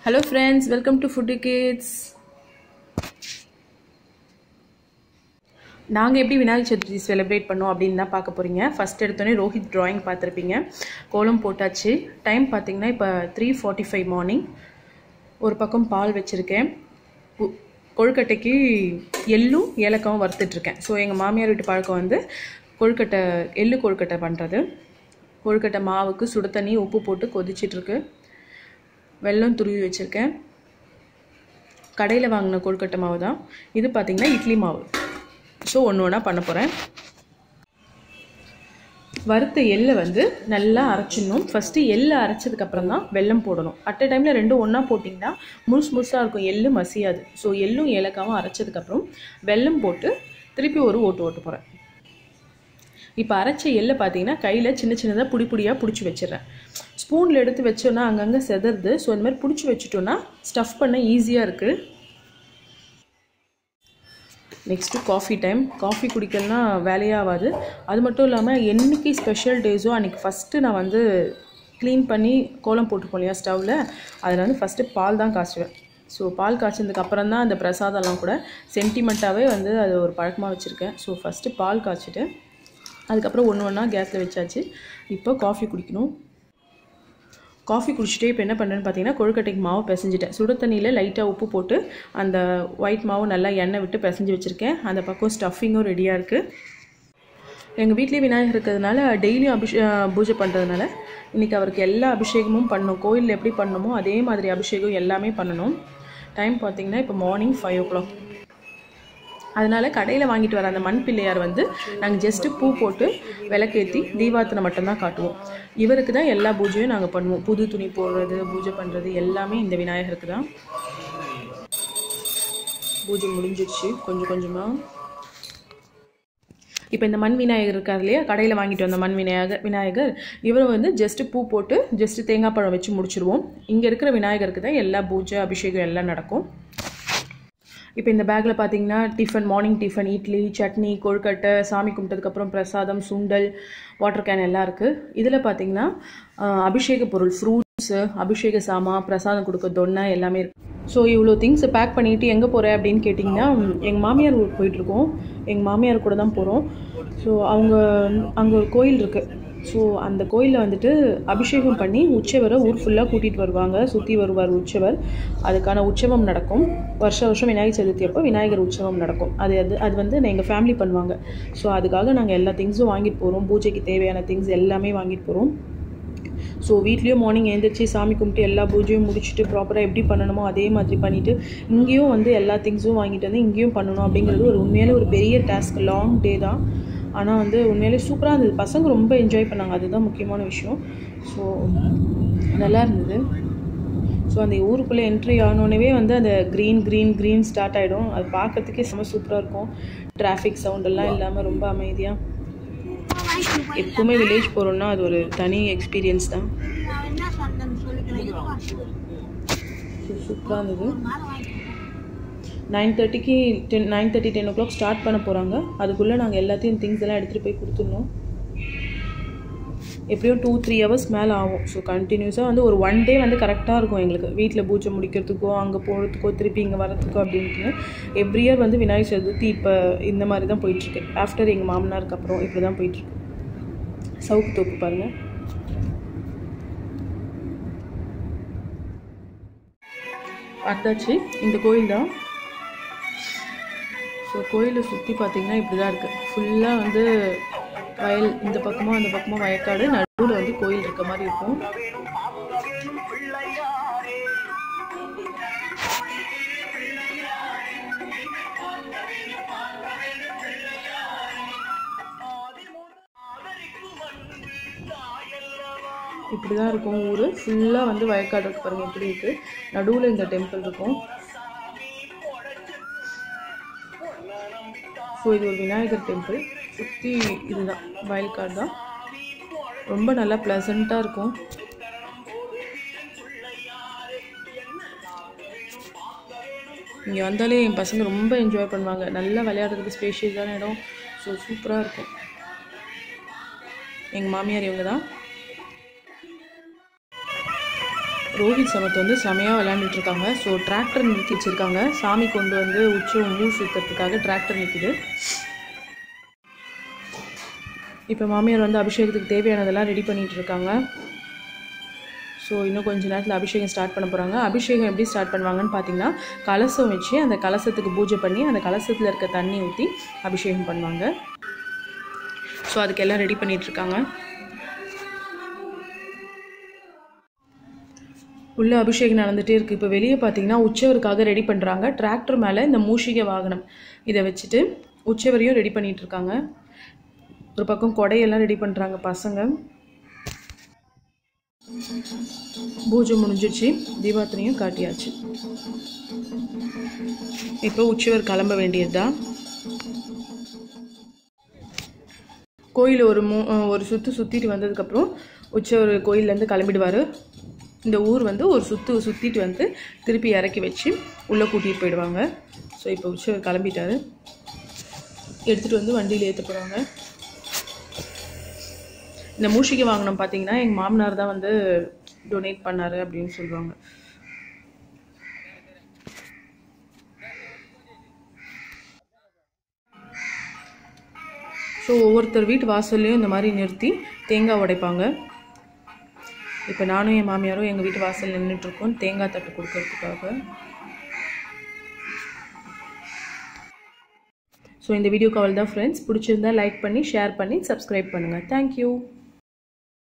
hello friends welcome to food kids நாங்கள் எப்படி Vinayagar Chaturthi celebrate பண்ணோம் அப்படின்னு தான் பார்க்க போகிறீங்க ஃபஸ்ட் எடுத்தோடனே ரோஹித் ட்ராயிங் பார்த்துருப்பீங்க கோலம் போட்டாச்சு டைம் பார்த்தீங்கன்னா இப்போ த்ரீ ஃபார்ட்டி ஃபைவ் மார்னிங் ஒரு பக்கம் பால் வச்சுருக்கேன் உ- கொழுக்கட்டைக்கு எள்ளும் ஏலக்காவும் வறுத்துட்ருக்கேன் ஸோ எங்கள் மாமியார் வீட்டு பழக்கம் வந்து கொழுக்கட்டை எள்ளு கொழுக்கட்டை பண்ணுறது கொழுக்கட்டை மாவுக்கு சுடு தண்ணி உப்பு போட்டு கொதிச்சிட்ருக்கு வெல்லம் துருவி வச்சுருக்கேன் கடையில் வாங்கின கொழுக்கட்டை மாவு தான் இது பார்த்திங்கன்னா இட்லி மாவு ஸோ ஒன்று ஒன்றா பண்ண போகிறேன் வறுத்த எள்ளை வந்து நல்லா அரைச்சிடணும் ஃபஸ்ட்டு எள்ளை அரைச்சதுக்கப்புறம் தான் வெல்லம் போடணும் அட் அ டைமில் ரெண்டும் ஒன்றா போட்டிங்கன்னா முழுசு முழுசாக இருக்கும் எள்ளு மசியாது ஸோ எள்ளும் ஏலக்காவும் அரைச்சதுக்கப்புறம் வெல்லம் போட்டு திருப்பி ஒரு ஓட்டு ஓட்டு போகிறேன் இப்போ அரைச்ச எள்ளை பார்த்தீங்கன்னா கையில் சின்ன சின்னதாக புடி புடியாக பிடிச்சி வச்சிடுறேன் ஸ்பூனில் எடுத்து வச்சோன்னா அங்கங்கே செதறுது ஸோ இந்த மாதிரி பிடிச்சி வச்சுட்டோன்னா ஸ்டஃப் பண்ண ஈஸியாக இருக்குது நெக்ஸ்ட்டு காஃபி டைம் காஃபி குடிக்கலனா வேலையே ஆகாது அது மட்டும் இல்லாமல் என்னைக்கு ஸ்பெஷல் டேஸோ அன்றைக்கி ஃபஸ்ட்டு நான் வந்து க்ளீன் பண்ணி கோலம் போட்டுப்போம் இல்லையா ஸ்டவ்வில் அதில் வந்து ஃபஸ்ட்டு பால் தான் காய்ச்சுவேன் ஸோ பால் காய்ச்சதுக்கு அப்புறம் தான் அந்த பிரசாதம்லாம் கூட சென்டிமெண்ட்டாகவே வந்து அது ஒரு பழக்கமாக வச்சுருக்கேன் ஸோ ஃபஸ்ட்டு பால் காய்ச்சிட்டு அதுக்கப்புறம் ஒன்று ஒன்றா கேஸில் வச்சாச்சு இப்போ காஃபி குடிக்கணும் காஃபி குடிச்சிட்டே இப்போ என்ன பண்ணுறேன்னு பார்த்தீங்கன்னா கொழுக்கட்டைக்கு மாவு பிசைஞ்சிட்டேன் சுடு தண்ணியில் லைட்டாக உப்பு போட்டு அந்த ஒயிட் மாவு நல்லா எண்ணெய் விட்டு பிசைஞ்சு வச்சுருக்கேன் அந்த பக்கம் ஸ்டஃபிங்கும் ரெடியாக இருக்குது எங்கள் வீட்லேயே விநாயகர் இருக்கிறதுனால டெய்லியும் அபிஷே பூஜை பண்ணுறதுனால இன்றைக்கி அவருக்கு எல்லா அபிஷேகமும் பண்ணணும் கோயிலில் எப்படி பண்ணணுமோ அதே மாதிரி அபிஷேகம் எல்லாமே பண்ணணும் டைம் பார்த்தீங்கன்னா இப்போ மார்னிங் ஃபைவ் ஓ கிளாக் அதனால கடையில் வாங்கிட்டு வர அந்த மண் பிள்ளையார் வந்து நாங்கள் ஜஸ்ட்டு பூ போட்டு விளக்கேற்றி தீபார்த்தனை மட்டும்தான் காட்டுவோம் இவருக்கு தான் எல்லா பூஜையும் நாங்கள் பண்ணுவோம் புது துணி போடுறது பூஜை பண்ணுறது எல்லாமே இந்த விநாயகருக்கு தான் பூஜை முடிஞ்சிருச்சு கொஞ்சம் கொஞ்சமாக இப்போ இந்த மண் விநாயகர் இருக்கார் இல்லையா கடையில் வாங்கிட்டு வந்த மண் விநாயகர் விநாயகர் இவரை வந்து ஜஸ்ட்டு பூ போட்டு ஜஸ்ட்டு தேங்காய் பழம் வச்சு முடிச்சிருவோம் இங்கே இருக்கிற விநாயகருக்கு தான் எல்லா பூஜை அபிஷேகம் எல்லாம் நடக்கும் இப்போ இந்த பேக்கில் பார்த்தீங்கன்னா tiffin morning tiffin idli chutney kozhukattai சாமி கும்பிட்டதுக்கப்புறம் பிரசாதம் சுண்டல் வாட்டர் கேன் எல்லாம் இருக்குது இதில் பார்த்தீங்கன்னா ஆஹ், அபிஷேக பொருள் ஃப்ரூட்ஸு அபிஷேக சாமா பிரசாதம் கொடுக்க தொன்னை எல்லாமே இருக்குது ஸோ இவ்வளோ திங்ஸ் பேக் பண்ணிட்டு எங்கே போகிற அப்படின்னு கேட்டிங்கன்னா எங்கள் மாமியார் ஊருக்கு போயிட்டுருக்கோம் எங்கள் மாமியார் கூட தான் போகிறோம் ஸோ அவங்க அங்கே ஒரு கோயில் இருக்குது ஸோ அந்த கோயிலில் வந்துட்டு அபிஷேகம் பண்ணி உற்சவரை ஊர் ஃபுல்லாக கூட்டிகிட்டு வருவாங்க சுற்றி வருவார் உற்சவர் அதுக்கான உற்சவம் நடக்கும் வருஷ வருஷம் விநாயகர் சதுர்த்தி அப்போ விநாயகர் உற்சவம் நடக்கும் அது அது அது வந்து எங்கள் ஃபேமிலி பண்ணுவாங்க ஸோ அதுக்காக நாங்கள் எல்லா திங்ஸும் வாங்கிட்டு போகிறோம் பூஜைக்கு தேவையான திங்ஸ் எல்லாமே வாங்கிட்டு போகிறோம் ஸோ வீட்லேயும் மார்னிங் எழுந்திரிச்சு சாமி கும்பிட்டு எல்லா பூஜையும் முடிச்சுட்டு ப்ராப்பராக எப்படி பண்ணணுமோ அதே மாதிரி பண்ணிவிட்டு இங்கேயும் வந்து எல்லா திங்ஸும் வாங்கிட்டு வந்து இங்கேயும் பண்ணணும் அப்படிங்கிறது ஒரு உண்மையிலே ஒரு பெரிய டாஸ்க் லாங் டே தான் ஆனால் வந்து உண்மையிலே சூப்பராக இருந்தது பசங்க ரொம்ப என்ஜாய் பண்ணாங்க அதுதான் முக்கியமான விஷயம் ஸோ நல்லா இருந்தது ஸோ அந்த ஊருக்குள்ளே என்ட்ரி ஆனோடனே வந்து அந்த க்ரீன் க்ரீன் க்ரீன் ஸ்டார்ட் ஆகிடும் அது பார்க்கறதுக்கே செம்ம சூப்பராக இருக்கும் டிராஃபிக் சவுண்டெல்லாம் இல்லாமல் ரொம்ப அமைதியாக எப்பவுமே வில்லேஜ் போகிறோம்னா அது ஒரு தனி எக்ஸ்பீரியன்ஸ் தான் சூப்பராக இருந்தது நைன் தேர்ட்டிக்கு ten nine thirty ten o'clock start பண்ண போகிறாங்க அதுக்குள்ளே நாங்கள் எல்லாத்தையும் திங்ஸ் எல்லாம் எடுத்துகிட்டு போய் கொடுத்துடணும் எப்படியும் டூ த்ரீ ஹவர்ஸ் மேலே ஆகும் ஸோ கண்டினியூஸாக வந்து ஒரு ஒன் டே வந்து கரெக்டாக இருக்கும் எங்களுக்கு வீட்டில் பூஜை முடிக்கிறதுக்கோ அங்கே போகிறதுக்கோ திருப்பி இங்கே வரதுக்கோ அப்படின்ட்டு எவ்ரி இயர் வந்து விநாயகர் சதுர்த்தி இப்போ இந்த மாதிரி தான் போயிட்டுருக்கு ஆஃப்டர் எங்கள் மாமனாருக்கு அப்புறம் இப்படி தான் போயிட்டுருக்கு சவுக்கு தோப்பு பாருங்கள் பார்த்தாச்சு இந்த கோயில் தான் ஸோ கோயிலை சுற்றி பார்த்தீங்கன்னா இப்படி தான் இருக்குது ஃபுல்லாக வந்து வயல் இந்த பக்கமும் அந்த பக்கமும் வயக்காடு நடுவில் வந்து கோயில் இருக்க மாதிரி இருக்கும் இப்படி தான் இருக்கும் ஊர் ஃபுல்லாக வந்து வயக்காடு இருக்கு பாருங்க எப்படி இருக்குது நடுவில் இந்த டெம்பிள் இருக்கும் ஸோ இது ஒரு விநாயகர் டெம்பிள் சுற்றி இதுதான் வயல்காடு தான் ரொம்ப நல்லா ப்ளசண்ட்டாக இருக்கும் இங்கே வந்தாலே என் பசங்க ரொம்ப என்ஜாய் பண்ணுவாங்க நல்லா விளையாடுறதுக்கு ஸ்பேஷியஸான இடம் ஸோ சூப்பராக இருக்கும் எங்கள் மாமியார் இவங்க தான் ரோஹித் சமத் வந்து செமையாக விளையாண்டுட்டு இருக்காங்க ஸோ டிராக்டர் நிறுத்தி வச்சுருக்காங்க சாமி கொண்டு வந்து உச்சம் ஊர் சுற்றுறதுக்காக டிராக்டர் நிற்குது இப்போ மாமியார் வந்து அபிஷேகத்துக்கு தேவையானதெல்லாம் ரெடி பண்ணிகிட்டு இருக்காங்க ஸோ இன்னும் கொஞ்ச நேரத்தில் அபிஷேகம் ஸ்டார்ட் பண்ண போகிறாங்க அபிஷேகம் எப்படி ஸ்டார்ட் பண்ணுவாங்கன்னு பார்த்தீங்கன்னா கலசம் வச்சு அந்த கலசத்துக்கு பூஜை பண்ணி அந்த கலசத்தில் இருக்க தண்ணி ஊற்றி அபிஷேகம் பண்ணுவாங்க ஸோ அதுக்கெல்லாம் ரெடி பண்ணிகிட்டு இருக்காங்க உள்ள அபிஷேகம் நடந்துகிட்டே இருக்குது இப்போ வெளியே பார்த்தீங்கன்னா உற்சவருக்காக ரெடி பண்ணுறாங்க டிராக்டர் மேலே இந்த மூஷிக வாகனம் இதை வச்சுட்டு உற்சவரையும் ரெடி பண்ணிகிட்டு இருக்காங்க ஒரு பக்கம் கொடையெல்லாம் ரெடி பண்ணுறாங்க பசங்க பூஜை முடிஞ்சிடுச்சு தீபாத்திரையும் காட்டியாச்சு இப்போ உற்சவர் கிளம்ப வேண்டியது தான் கோயில் ஒரு மூ ஒரு சுற்று சுற்றிட்டு வந்ததுக்கப்புறம் உற்சவர் கோயிலேருந்து கிளம்பிடுவார் இந்த ஊர் வந்து ஒரு சுற்று சுற்றிட்டு வந்து திருப்பி இறக்கி வச்சு உள்ளே கூட்டிகிட்டு போயிடுவாங்க ஸோ இப்போ உற்சவர் கிளம்பிட்டாரு எடுத்துகிட்டு வந்து வண்டியில் ஏற்ற போகிறாங்க இந்த மூஷிகை வாகனம் பார்த்தீங்கன்னா எங்கள் மாமனார் தான் வந்து டொனேட் பண்ணார் அப்படின்னு சொல்லுவாங்க ஸோ ஒவ்வொருத்தர் வீட்டு வாசல்லையும் இந்த மாதிரி நிறுத்தி தேங்காய் உடைப்பாங்க இப்போ நானும் என் மாமியாரும் எங்கள் வீட்டு வாசல் நின்றுட்டுருக்கோம் தேங்காய் தட்டு கொடுக்கறதுக்காக ஸோ இந்த வீடியோக்கு அவள் தான் ஃப்ரெண்ட்ஸ் பிடிச்சிருந்தா லைக் பண்ணி ஷேர் பண்ணி சப்ஸ்கிரைப் பண்ணுங்கள் தேங்க்யூ